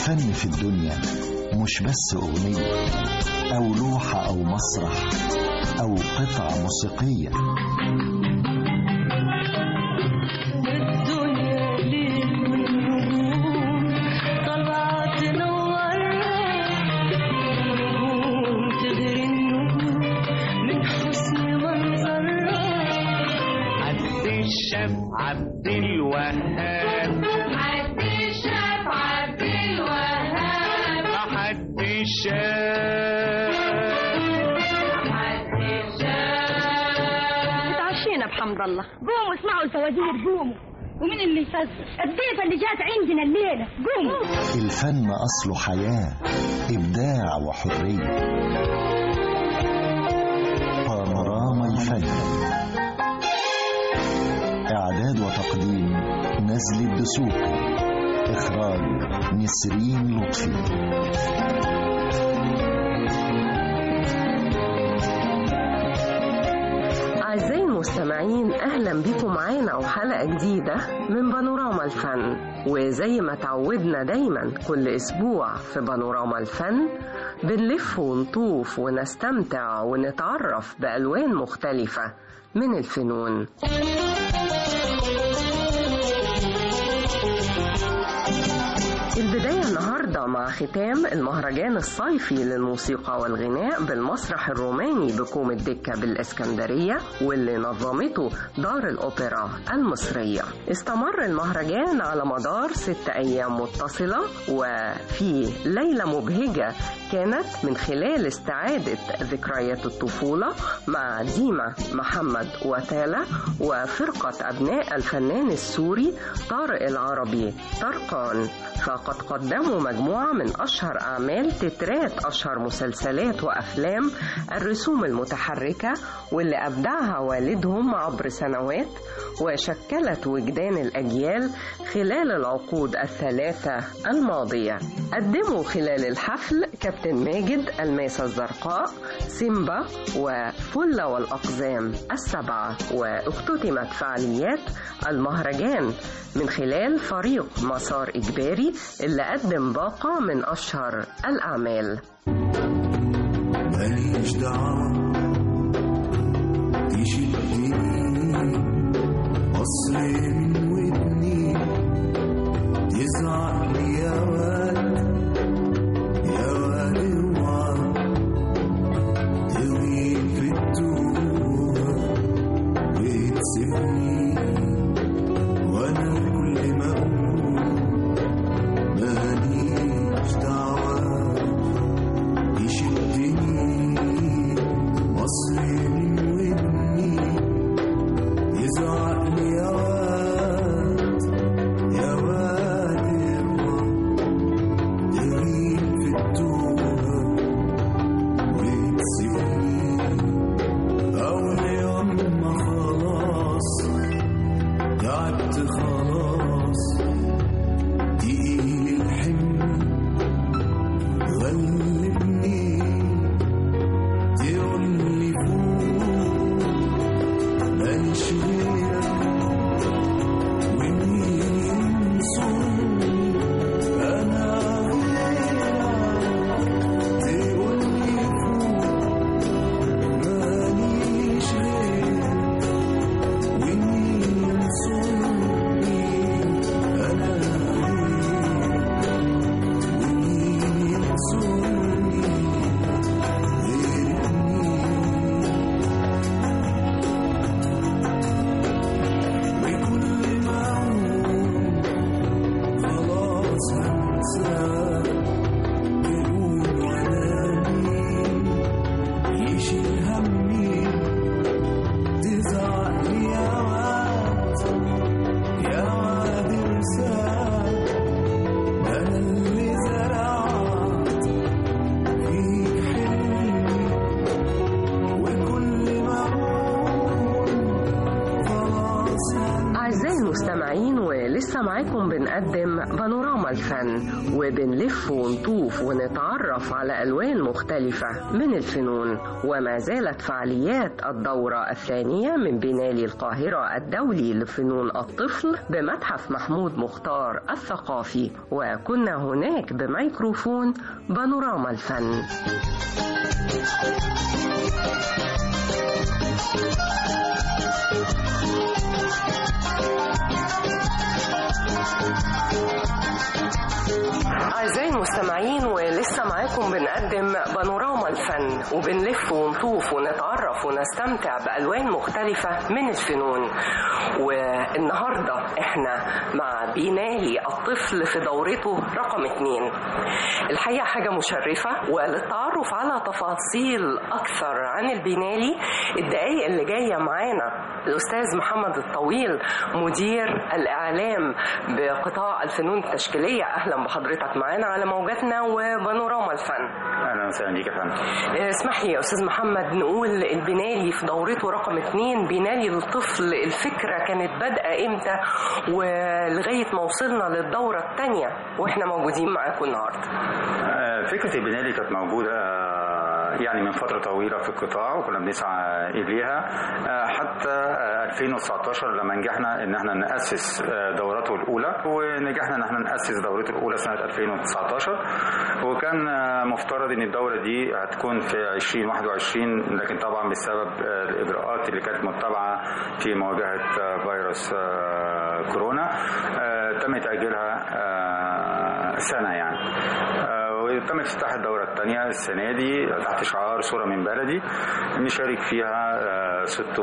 الفن في الدنيا مش بس أغنية أو لوحة أو مسرح أو قطعة موسيقية الدنيا ليل والنجوم طالعة تنورها نجوم تغري النجوم من حسن منظرها عبد الشاف عبد الوهاب عبد الشاف عبد الوهاب حد الشاف عبد الشاف اتعشينا بحمد الله قوموا اسمعوا الفوازير قوموا ومين اللي يفزر الضيفة اللي جات عندنا الليلة قوموا الفن أصله حياة إبداع وحرية بانوراما الفن إعداد وتقديم نزل الدسوقي إخراج نسرين لطفي أعزائي المستمعين أهلا بكم معانا وحلقة جديدة من بانوراما الفن وزي ما تعودنا دايما كل أسبوع في بانوراما الفن بنلف ونطوف ونستمتع ونتعرف بألوان مختلفة من الفنون البداية النهاردة مع ختام المهرجان الصيفي للموسيقى والغناء بالمسرح الروماني بكوم الدكة بالإسكندرية واللي نظمته دار الأوبرا المصرية استمر المهرجان على مدار ست أيام متصلة وفي ليلة مبهجة كانت من خلال استعادة ذكريات الطفولة مع ديما محمد وتالة وفرقة أبناء الفنان السوري طارق العربي طرقان فقد قدموا مجموعة من أشهر أعمال تترات أشهر مسلسلات وأفلام الرسوم المتحركة واللي أبدعها والدهم عبر سنوات وشكلت وجدان الأجيال خلال العقود الثلاثة الماضية قدموا خلال الحفل كابتن ماجد الماسة الزرقاء سيمبا وفلة والأقزام السبعة واختتمت فعاليات المهرجان من خلال فريق مسار إجباري اللي قدم باقة من أشهر الأعمال ماليش دعوة تشدني أصل من ودني تزعق لي يا واد يا واد اوعى تغيب في التوه وتسيبني وانا كل ما اقول ماليش دعوة يشدني مصري من ودني يزعق لي يا واد يا واد اوعى تغيب في التوبة وتسيبني أو يوم خلاص تعبت خلاص تقيل الحمل غلبني تقول لي فوق ماليش غيرك ومين ينصرني انا غيرك تقول لي فوق ماليش غيرك ومين ينصرني أعزائي المستمعين ولسه معاكم بنقدم بانوراما الفن وبنلف ونطوف ونتعرف على ألوان مختلفة من الفنون وما زالت فعاليات الدورة الثانية من بنالي القاهرة الدولي لفنون الطفل بمتحف محمود مختار الثقافي وكنا هناك بميكروفون بانوراما الفن أعزائي المستمعين ولسه معاكم بنقدم بانوراما الفن وبنلف ونطوف ونتعرف ونستمتع بألوان مختلفة من الفنون والنهاردة احنا مع بينالي الطفل في دورته رقم اتنين الحقيقة حاجة مشرفة وللتعرف على تفاصيل أكثر عن البينالي الدقايق اللي جاية معانا الأستاذ محمد الطويل مدير الإعلام بقطاع الفنون التشكيلية أهلا بحضرتك معانا على موجاتنا وبانوراما الفن اهلا وسهلا بيك يا فندم آه، اسمح لي يا أستاذ محمد نقول البنالي في دورته رقم اتنين بنالي للطفل الفكرة كانت بادئة إمتى ولغاية ما وصلنا للدورة الثانية وإحنا موجودين معاكم النهاردة آه، فكره البنالي كانت موجوده آه، يعني من فتره طويله في القطاع وكنا بنسعى اليها آه، حتى آه، 2019 لما نجحنا ان احنا ناسس آه، دورته الاولى ونجحنا ان احنا ناسس دورته الاولى سنه 2019 وكان آه، مفترض ان الدوره دي هتكون في 2021 لكن طبعا بسبب آه، الاجراءات اللي كانت متبعه في مواجهه آه، فيروس آه، كورونا آه، تم تاجيلها آه، سنه يعني آه، وتم افتتاح الدورة الثانية السنة دي تحت شعار صورة من بلدي نشارك فيها آه،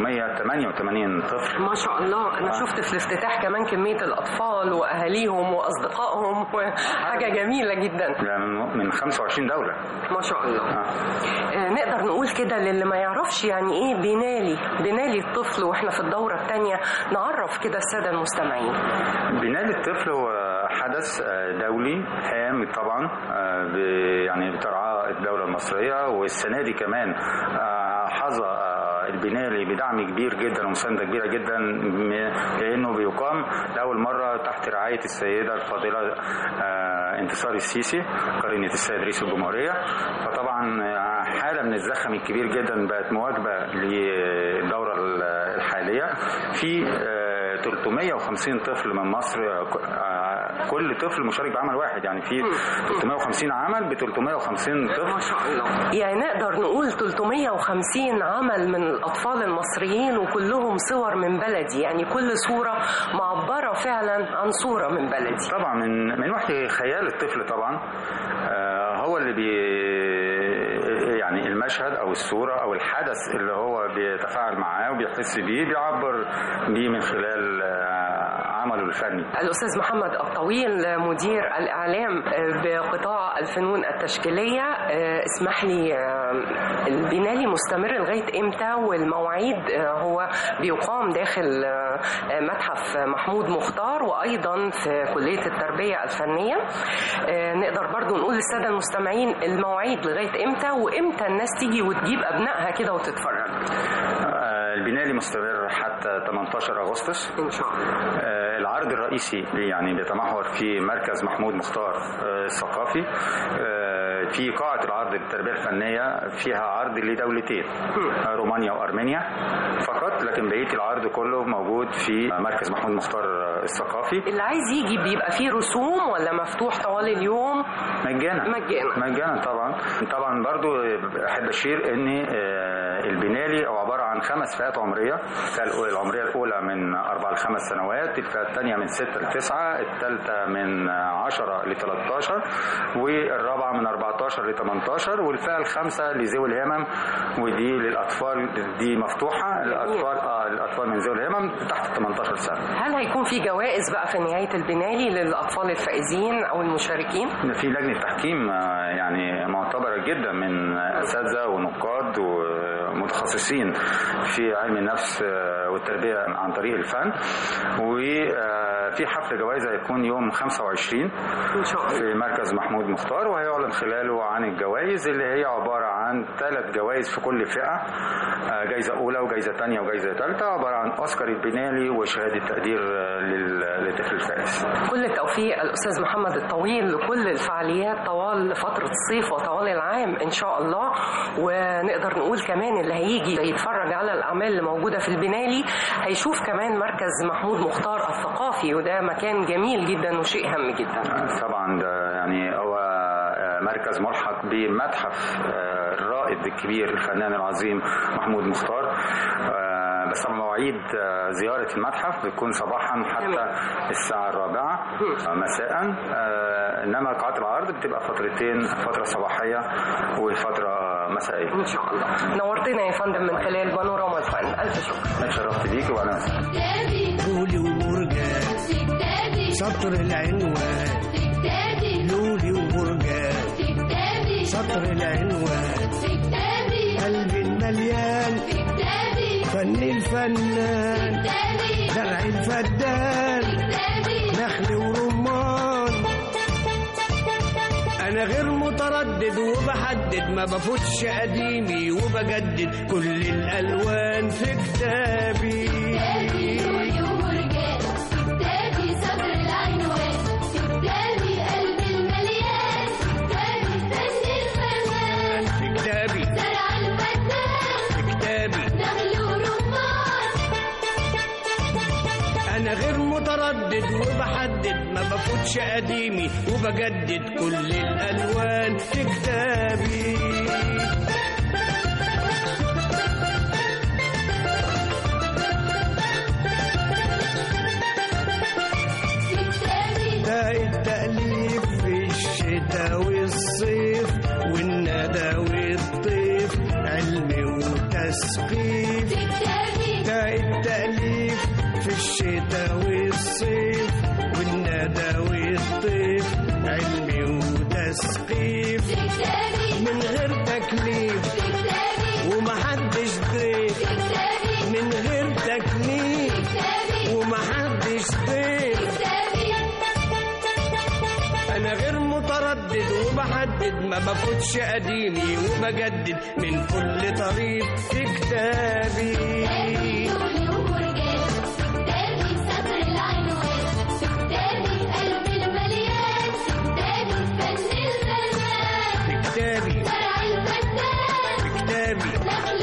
688 طفل ما شاء الله أنا شفت في الافتتاح كمان كمية الأطفال وأهاليهم وأصدقائهم حاجة جميلة جدا يعني من 25 دولة ما شاء الله آه. آه، نقدر نقول كده للي ما يعرفش يعني ايه بنالي بنالي الطفل واحنا في الدورة الثانية نعرف كده السادة المستمعين بناء الطفل هو حدث آه، دولي هام طبعا آه، ب- يعني بترعاه الدولة المصرية والسنة دي كمان آه، حظى آه، البنالي بدعم كبير جدا ومساندة كبيرة جدا م- لأنه بيقام لأول مرة تحت رعاية السيدة الفاضلة آه، انتصار السيسي قرينة السيد رئيس الجمهورية فطبعا آه، حالة من الزخم الكبير جدا بقت مواكبة للدورة الحالية في آه، 350 طفل من مصر آه، كل طفل مشارك بعمل واحد يعني في 350 عمل ب 350 ما طفل شاء الله يعني نقدر نقول 350 عمل من الأطفال المصريين وكلهم صور من بلدي يعني كل صورة معبرة فعلا عن صورة من بلدي طبعا من من وحي خيال الطفل طبعا آه، هو اللي بي يعني المشهد او الصوره او الحدث اللي هو بيتفاعل معاه وبيحس بيه بيعبر بيه من خلال آه، عمله الفني الأستاذ محمد الطويل مدير الإعلام بقطاع الفنون التشكيلية آه، اسمح لي آه، البنالي مستمر لغاية إمتى والمواعيد آه، هو بيقام داخل آه، متحف محمود مختار وأيضا في كلية التربية الفنية آه، نقدر برضو نقول للسادة المستمعين المواعيد لغاية إمتى وإمتى الناس تيجي وتجيب أبنائها كده وتتفرج آه، البنالي مستمر حتى 18 اغسطس إن شاء الله آه، العرض الرئيسي يعني بيتمحور في مركز محمود مختار آه، الثقافي آه، في قاعة العرض للتربية الفنية فيها عرض لدولتين آه، رومانيا وأرمينيا فقط لكن بقية العرض كله موجود في مركز محمود مختار آه، الثقافي اللي عايز يجي بيبقى فيه رسوم ولا مفتوح طوال اليوم مجانا مجانا. مجانا طبعا طبعا برضو احب اشير ان آه، البنالي هو عباره عن خمس فئات عمريه الفئه الأولى- العمريه الاولى من اربع لخمس سنوات الفئه الثانيه من ست لتسعه الثالثه من 10 ل 13 والرابعه من 14 ل 18 والفئه الخامسه لذوي الهمم ودي للاطفال دي مفتوحه الاطفال اه الاطفال من ذوي الهمم تحت 18 سنه هل هيكون في جوائز بقى في نهاية البنالي للأطفال الفائزين أو المشاركين؟ في لجنة تحكيم آه، يعني معتبرة جدا من أساتذة ونقاد ومتخصصين في علم النفس آه، والتربية عن طريق الفن وفي حفل جوائز هيكون يوم 25 إن شاء الله في مركز محمود مختار وهيعلن خلاله عن الجوائز اللي هي عبارة عن عن ثلاث جوائز في كل فئه آه، جايزه اولى وجايزه ثانيه وجايزه ثالثه عباره عن اوسكار البنالي وشهاده تقدير آه، لل- للطفل الفائز كل التوفيق الأستاذ محمد الطويل لكل الفعاليات طوال فترة الصيف وطوال العام إن شاء الله ونقدر نقول كمان اللي هيجي يتفرج على الأعمال اللي موجودة في البنالي هيشوف كمان مركز محمود مختار الثقافي وده مكان جميل جدا وشيء هام جدا طبعا ده يعني هو آه، مركز ملحق بمتحف آه، الرائد الكبير الفنان العظيم محمود مختار آه، بس طبعا مواعيد آه، زيارة المتحف بتكون صباحا حتى الساعة الرابعة آه، مساء آه، إنما قاعات العرض بتبقى فترتين فترة صباحية وفترة مسائية إن شاء الله نورتنا يا فندم من خلال بانوراما الفن ألف شكر اتشرفت بيكي وأنا لولي ومرجان سطر العنوان لولي ومرجان سطر العنوان قلبي المليان فن الفنان زرع الفدان نخل ورمان انا غير متردد وبحدد ما بفوتش قديمي وبجدد كل الالوان في كتابي في كتابي في كتابي انا غير متردد وبحدد ما بفوتش قديمي وبجدد كل الالوان في كتابي ده التأليف في الشتاء والصيف والندى والطيف علم وتسقيف ده التأليف في الشتاء والصيف والندى والطيف علم وتسقيف من غير تكليف ومحدش ضيف من غير تكليف ومحدش ضيف انا غير متردد وبحدد ما بفوتش قديمي وبجدد من كل طريق في كتابي في كتابي في كتابي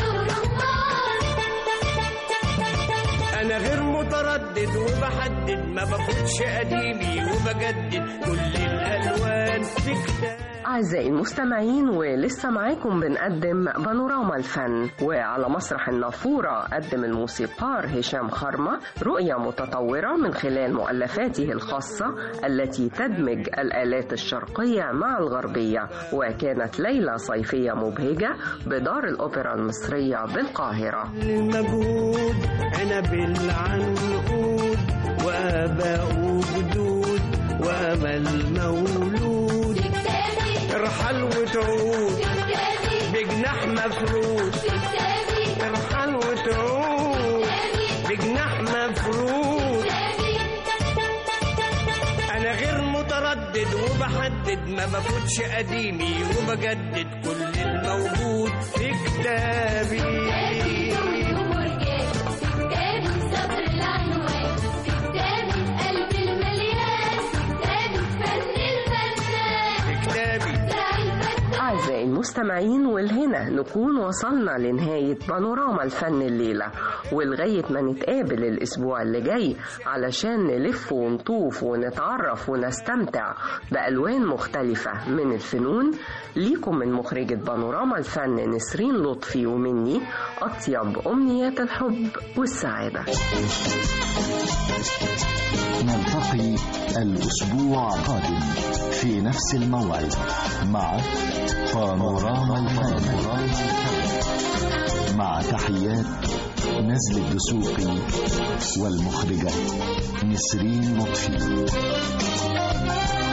انا غير متردد وبحدد ما بفوتش قديمي وبجدد كل الالوان في كتابي أعزائي المستمعين ولسه معاكم بنقدم بانوراما الفن وعلى مسرح النافورة قدم الموسيقار هشام خرمة رؤية متطورة من خلال مؤلفاته الخاصة التي تدمج الآلات الشرقية مع الغربية وكانت ليلة صيفية مبهجة بدار الأوبرا المصرية بالقاهرة المجهود عنب العنقود وآباء وجدود وأمل مولود ارحل وتعود بجناح مفروض ارحل وتعود بجناح مفروض انا غير متردد وبحدد ما بفوتش قديمي وبجدد كل الموجود في كتابي في كتابي أعزائي المستمعين والهنا نكون وصلنا لنهاية بانوراما الفن الليلة ولغاية ما نتقابل الأسبوع اللي جاي علشان نلف ونطوف ونتعرف ونستمتع بألوان مختلفة من الفنون ليكم من مخرجة بانوراما الفن نسرين لطفي ومني أطيب أمنيات الحب والسعادة نلتقي الأسبوع القادم في نفس الموعد مع بانوراما الفن مع تحيات نزل الدسوقي والمخرجة نسرين لطفي